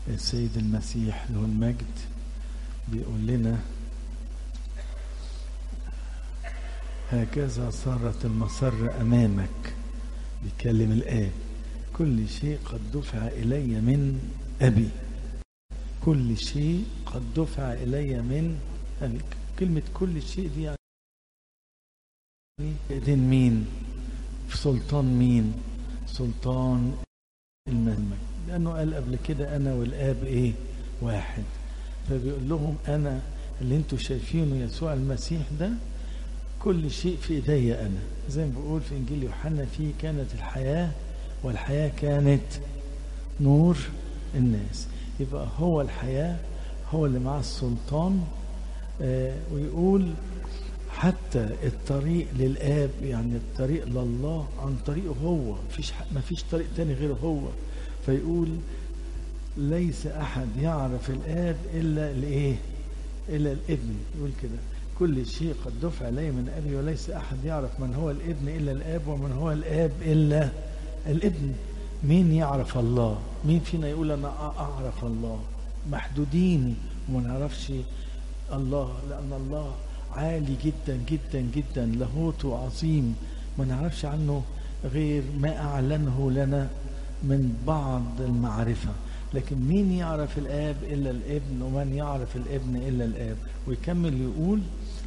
السيد المسيح له المجد بيقول لنا هكذا صارت المسر أمامك بيكلم الآب كل شيء قد دفع إلي من أبي كل شيء قد دفع إلي من أبي كلمة كل شيء دي يعني إيدين مين في سلطان مين سلطان المهمك لأنه قال قبل كده أنا والآب إيه واحد فبيقول لهم أنا اللي انتوا شايفينه يسوع المسيح ده كل شيء في ايدي انا زي ما بقول في انجيل يوحنا فيه كانت الحياه والحياه كانت نور الناس يبقى هو الحياه هو اللي معاه السلطان آه ويقول حتى الطريق للاب يعني الطريق لله عن طريقه هو مفيش ما فيش طريق تاني غير هو فيقول ليس احد يعرف الاب الا الايه الا الابن يقول كده كل شيء قد دفع إلي من أبي وليس أحد يعرف من هو الابن إلا الآب ومن هو الآب إلا الابن مين يعرف الله مين فينا يقول أنا أعرف الله محدودين وما نعرفش الله لأن الله عالي جدا جدا جدا لاهوته عظيم ما نعرفش عنه غير ما أعلنه لنا من بعض المعرفة لكن مين يعرف الآب إلا الابن ومن يعرف الابن إلا الآب ويكمل يقول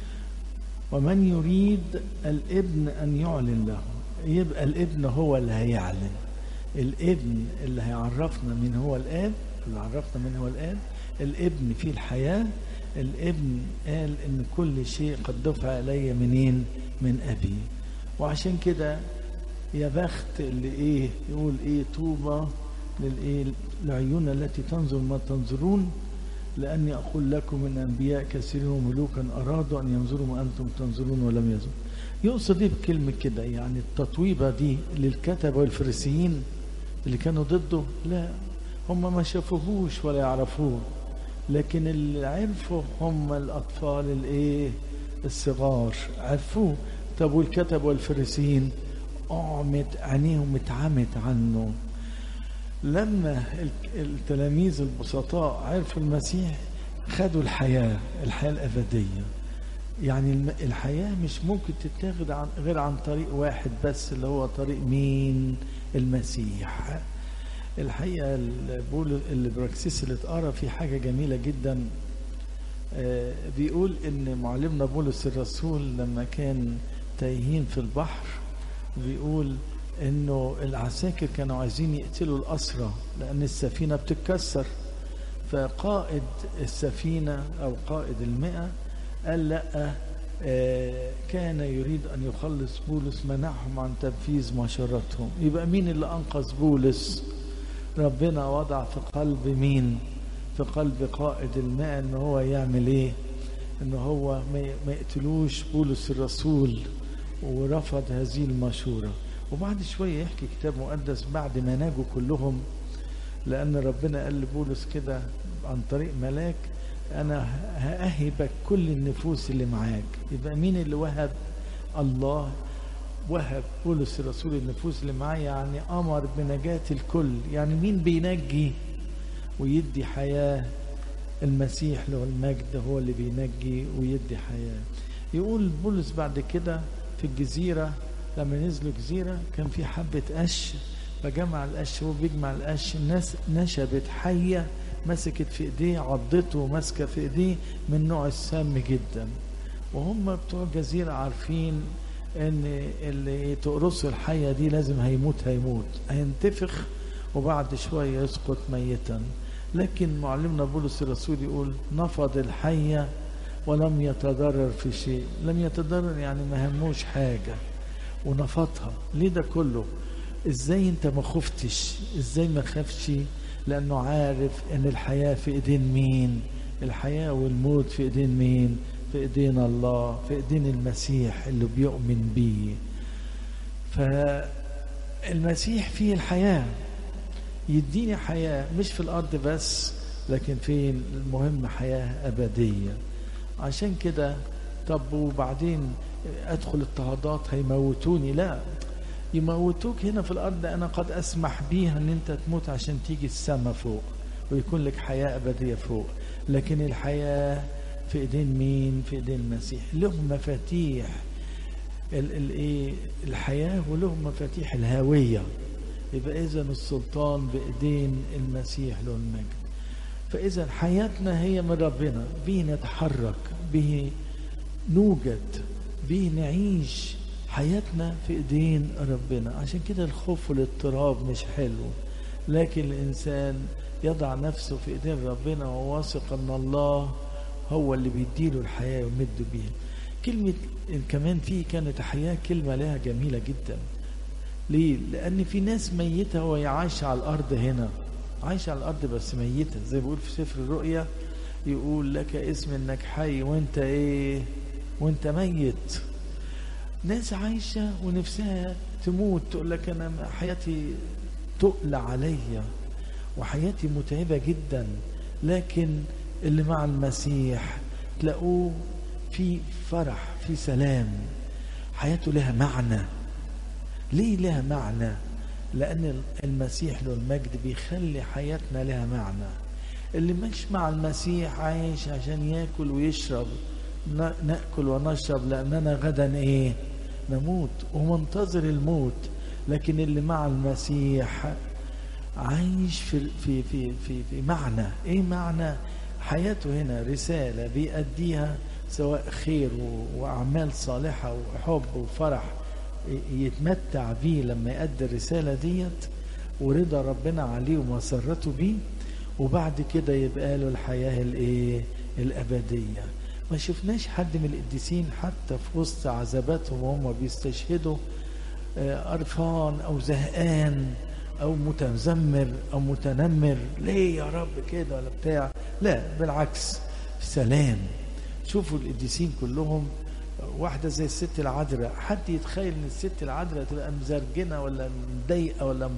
ومن يريد الابن أن يعلن له يبقى الابن هو اللي هيعلن الابن اللي هيعرفنا من هو الآب اللي عرفنا من هو الآب الابن فيه الحياة الابن قال ان كل شيء قد دفع الي منين من ابي وعشان كده يا بخت اللي ايه يقول ايه طوبى للايه العيون التي تنظر ما تنظرون لاني اقول لكم ان انبياء كثيرين وملوكا ارادوا ان ينظروا ما انتم تنظرون ولم ينظروا يقصد ايه بكلمه كده يعني التطويبه دي للكتبه والفريسيين اللي كانوا ضده لا هم ما شافوهوش ولا يعرفوه لكن اللي عرفوا هم الاطفال الايه الصغار عرفوه طب والكتب والفريسيين اعمت عينيهم اتعمت عنه لما التلاميذ البسطاء عرفوا المسيح خدوا الحياة الحياة الأبدية يعني الحياة مش ممكن تتاخد عن غير عن طريق واحد بس اللي هو طريق مين المسيح الحقيقة بول البراكسيس اللي اتقرا فيه حاجة جميلة جدا بيقول ان معلمنا بولس الرسول لما كان تايهين في البحر بيقول انه العساكر كانوا عايزين يقتلوا الاسرى لان السفينه بتتكسر فقائد السفينه او قائد المئه قال لا آه كان يريد ان يخلص بولس منعهم عن تنفيذ مشورتهم يبقى مين اللي انقذ بولس ربنا وضع في قلب مين في قلب قائد المئة ان هو يعمل ايه ان هو ما يقتلوش بولس الرسول ورفض هذه المشوره وبعد شوية يحكي كتاب مقدس بعد ما ناجوا كلهم لأن ربنا قال لبولس كده عن طريق ملاك أنا هأهبك كل النفوس اللي معاك يبقى مين اللي وهب الله وهب بولس الرسول النفوس اللي معاه يعني أمر بنجاة الكل يعني مين بينجي ويدي حياة المسيح له المجد هو اللي بينجي ويدي حياة يقول بولس بعد كده في الجزيرة لما نزلوا جزيرة كان في حبة قش فجمع القش هو بيجمع القش الناس نشبت حية مسكت في ايديه عضته وماسكة في ايديه من نوع السام جدا وهم بتوع الجزيرة عارفين ان اللي تقرصه الحية دي لازم هيموت هيموت هينتفخ وبعد شوية يسقط ميتا لكن معلمنا بولس الرسول يقول نفض الحية ولم يتضرر في شيء لم يتضرر يعني ما هموش حاجه ونفضها ليه ده كله ازاي انت ما خفتش ازاي ما خافش لانه عارف ان الحياة في ايدين مين الحياة والموت في ايدين مين في ايدين الله في ايدين المسيح اللي بيؤمن بيه فالمسيح فيه الحياة يديني حياة مش في الارض بس لكن فين المهم حياة ابدية عشان كده طب وبعدين ادخل اضطهادات هيموتوني لا يموتوك هنا في الارض انا قد اسمح بيها ان انت تموت عشان تيجي السما فوق ويكون لك حياة أبدية فوق لكن الحياة في ايدين مين في ايدين المسيح له مفاتيح الايه الحياة وله مفاتيح الهوية يبقى اذا السلطان بايدين المسيح له المجد فاذا حياتنا هي من ربنا به نتحرك به نوجد به نعيش حياتنا في ايدين ربنا عشان كده الخوف والاضطراب مش حلو لكن الانسان يضع نفسه في ايدين ربنا وواثق ان الله هو اللي بيديله الحياه ويمد بيها كلمه كمان في كانت حياه كلمه لها جميله جدا ليه لان في ناس ميته وهي عايشه على الارض هنا عايشه على الارض بس ميته زي بيقول في سفر الرؤيا يقول لك اسم انك حي وانت ايه وانت ميت ناس عايشة ونفسها تموت تقول لك أنا حياتي تقل عليا وحياتي متعبة جدا لكن اللي مع المسيح تلاقوه في فرح في سلام حياته لها معنى ليه لها معنى لأن المسيح له المجد بيخلي حياتنا لها معنى اللي مش مع المسيح عايش عشان ياكل ويشرب ناكل ونشرب لاننا غدا ايه نموت ومنتظر الموت لكن اللي مع المسيح عايش في في في في, في معنى ايه معنى حياته هنا رساله بيأديها سواء خير واعمال صالحه وحب وفرح يتمتع بيه لما يأدي الرساله ديت ورضا ربنا عليه ومسرته بيه وبعد كده يبقى له الحياه الايه الابديه ما شفناش حد من القديسين حتى في وسط عذاباتهم وهم بيستشهدوا قرفان او زهقان او متذمر او متنمر ليه يا رب كده ولا بتاع لا بالعكس سلام شوفوا القديسين كلهم واحدة زي الست العذراء حد يتخيل ان الست العذراء تبقى مزرجنة ولا مضايقة ولا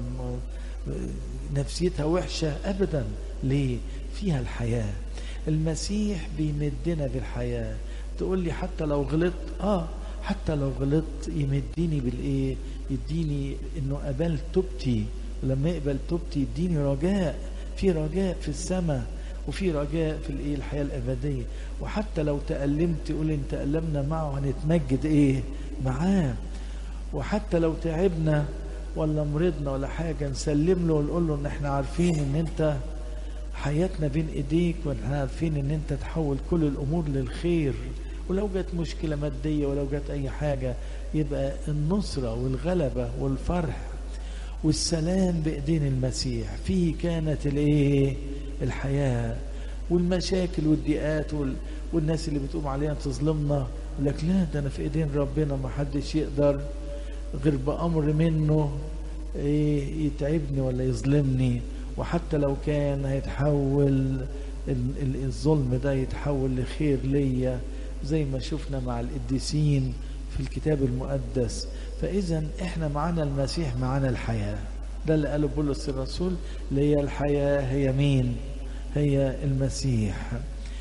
نفسيتها وحشة ابدا ليه فيها الحياه المسيح بيمدنا بالحياة تقول لي حتى لو غلطت اه حتى لو غلطت يمديني بالايه يديني انه قبل توبتي ولما يقبل توبتي يديني رجاء في رجاء في السماء وفي رجاء في الايه الحياه الابديه وحتى لو تألمت يقول ان تألمنا معه هنتمجد ايه معاه وحتى لو تعبنا ولا مرضنا ولا حاجه نسلم له ونقول له ان احنا عارفين ان انت حياتنا بين ايديك واحنا عارفين ان انت تحول كل الامور للخير ولو جت مشكله ماديه ولو جت اي حاجه يبقى النصره والغلبه والفرح والسلام بايدين المسيح فيه كانت الايه الحياه والمشاكل والضيقات وال... والناس اللي بتقوم علينا تظلمنا يقول لك لا ده انا في ايدين ربنا ما حدش يقدر غير بامر منه إيه يتعبني ولا يظلمني وحتى لو كان هيتحول الظلم ده يتحول لخير ليا زي ما شفنا مع القديسين في الكتاب المقدس فاذا احنا معانا المسيح معانا الحياه ده اللي قاله بولس الرسول اللي هي الحياه هي مين هي المسيح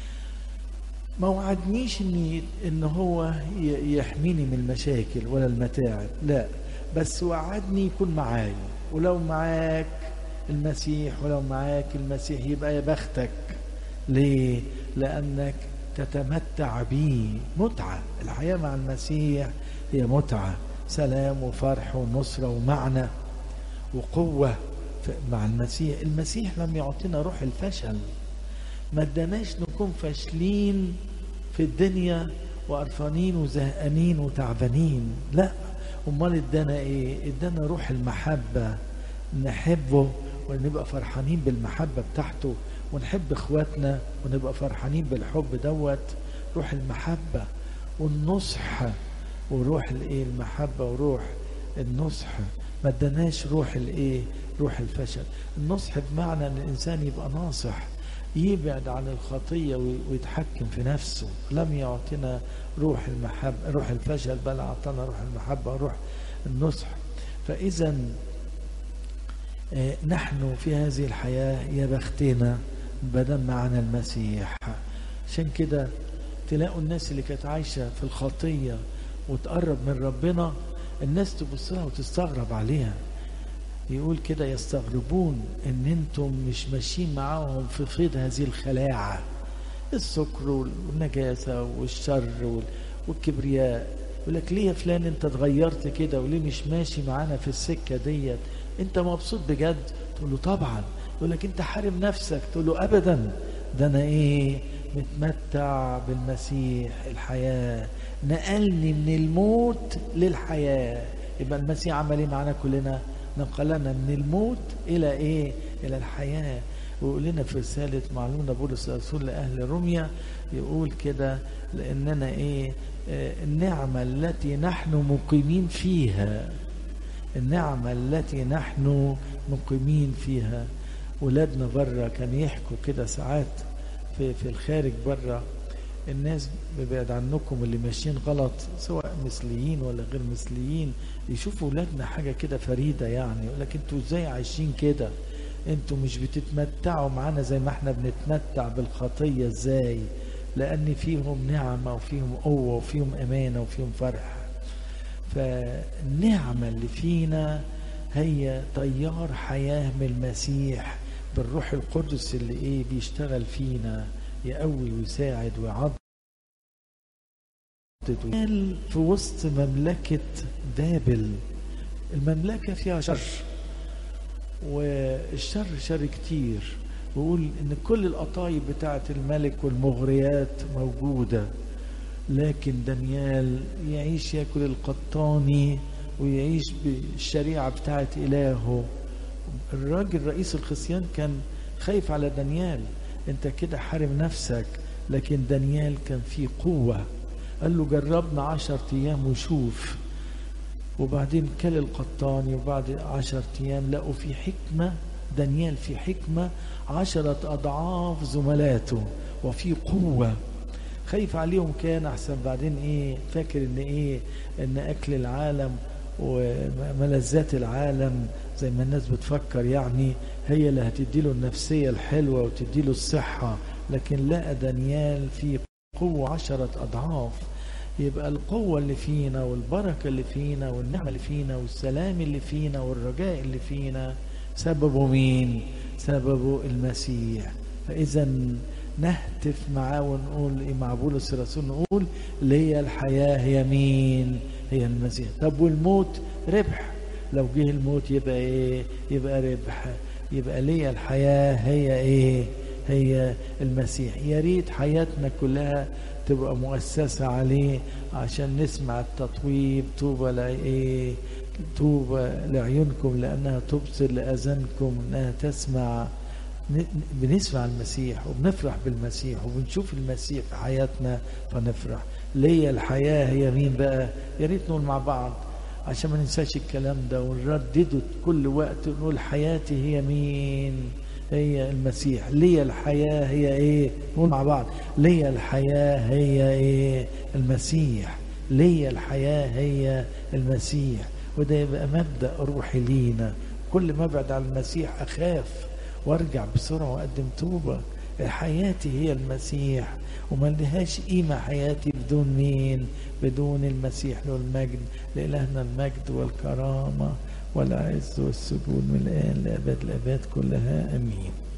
ما وعدنيش ان ان هو يحميني من المشاكل ولا المتاعب لا بس وعدني يكون معايا ولو معاك المسيح ولو معاك المسيح يبقى يا بختك ليه لانك تتمتع به متعه الحياه مع المسيح هي متعه سلام وفرح ونصره ومعنى وقوه مع المسيح المسيح لم يعطينا روح الفشل ما اداناش نكون فاشلين في الدنيا وقرفانين وزهقانين وتعبانين لا امال ادانا ايه ادانا روح المحبه نحبه ونبقى فرحانين بالمحبة بتاعته ونحب اخواتنا ونبقى فرحانين بالحب دوت روح المحبة والنصح وروح الايه المحبة وروح النصح ما اداناش روح الايه روح الفشل النصح بمعنى ان الانسان يبقى ناصح يبعد عن الخطية ويتحكم في نفسه لم يعطينا روح المحبة روح الفشل بل أعطانا روح المحبة روح النصح فإذا نحن في هذه الحياة يا بختنا بدل معنا المسيح عشان كده تلاقوا الناس اللي كانت عايشة في الخطية وتقرب من ربنا الناس تبص لها وتستغرب عليها يقول كده يستغربون ان انتم مش ماشيين معاهم في فيض هذه الخلاعة السكر والنجاسة والشر والكبرياء يقول لك ليه يا فلان انت اتغيرت كده وليه مش ماشي معانا في السكة ديت انت مبسوط بجد تقول له طبعا يقول لك انت حارم نفسك تقول له ابدا ده انا ايه متمتع بالمسيح الحياة نقلني من الموت للحياة يبقى المسيح عمل ايه معانا كلنا نقلنا من الموت الى ايه الى الحياة ويقول لنا في رسالة معلومة بولس الرسول لأهل روميا يقول كده لأننا إيه آه النعمة التي نحن مقيمين فيها النعمة التي نحن مقيمين فيها ولادنا بره كان يحكوا كده ساعات في, في الخارج بره الناس ببعد عنكم اللي ماشيين غلط سواء مثليين ولا غير مثليين يشوفوا ولادنا حاجة كده فريدة يعني يقول لك انتوا ازاي عايشين كده انتوا مش بتتمتعوا معانا زي ما احنا بنتمتع بالخطية ازاي لان فيهم نعمة وفيهم قوة وفيهم امانة وفيهم فرح فالنعمة اللي فينا هي تيار حياة من المسيح بالروح القدس اللي ايه بيشتغل فينا يقوي ويساعد ويعضد في وسط مملكة بابل المملكة فيها شر والشر شر كتير ويقول ان كل القطايب بتاعة الملك والمغريات موجودة لكن دانيال يعيش ياكل القطاني ويعيش بالشريعة بتاعة إلهه الراجل رئيس الخصيان كان خايف على دانيال انت كده حارم نفسك لكن دانيال كان فيه قوة قال له جربنا عشر ايام وشوف وبعدين كل القطاني وبعد عشر ايام لقوا في حكمة دانيال في حكمة عشرة أضعاف زملاته وفي قوة خايف عليهم كان أحسن بعدين إيه فاكر إن إيه إن أكل العالم وملذات العالم زي ما الناس بتفكر يعني هي اللي هتديله النفسية الحلوة وتديله الصحة لكن لقى دانيال في قوة عشرة أضعاف يبقى القوة اللي فينا والبركة اللي فينا والنعمة اللي فينا والسلام اللي فينا والرجاء اللي فينا سببه مين؟ سببه المسيح فإذا نهتف معاه ونقول إيه مع بولس الرسول نقول اللي هي الحياة هي مين؟ هي المسيح طب والموت ربح لو جه الموت يبقى ايه يبقى ربح يبقى ليه الحياة هي ايه هي المسيح يا ريت حياتنا كلها تبقى مؤسسة عليه عشان نسمع التطويب طوبى لايه طوبى لعيونكم لأنها تبصر لأذانكم أنها تسمع بنسمع المسيح وبنفرح بالمسيح وبنشوف المسيح في حياتنا فنفرح ليه الحياة هي مين بقى يا ريت نقول مع بعض عشان ما ننساش الكلام ده ونردده كل وقت نقول حياتي هي مين هي المسيح ليه الحياة هي ايه نقول مع بعض ليه الحياة هي ايه المسيح ليه الحياة هي المسيح وده يبقى مبدأ روحي لينا كل ما ابعد عن المسيح اخاف وارجع بسرعة واقدم توبة حياتي هي المسيح وما لهاش قيمة حياتي بدون مين بدون المسيح له المجد لإلهنا المجد والكرامة والعز والسجود من الآن لأبد الأباد كلها أمين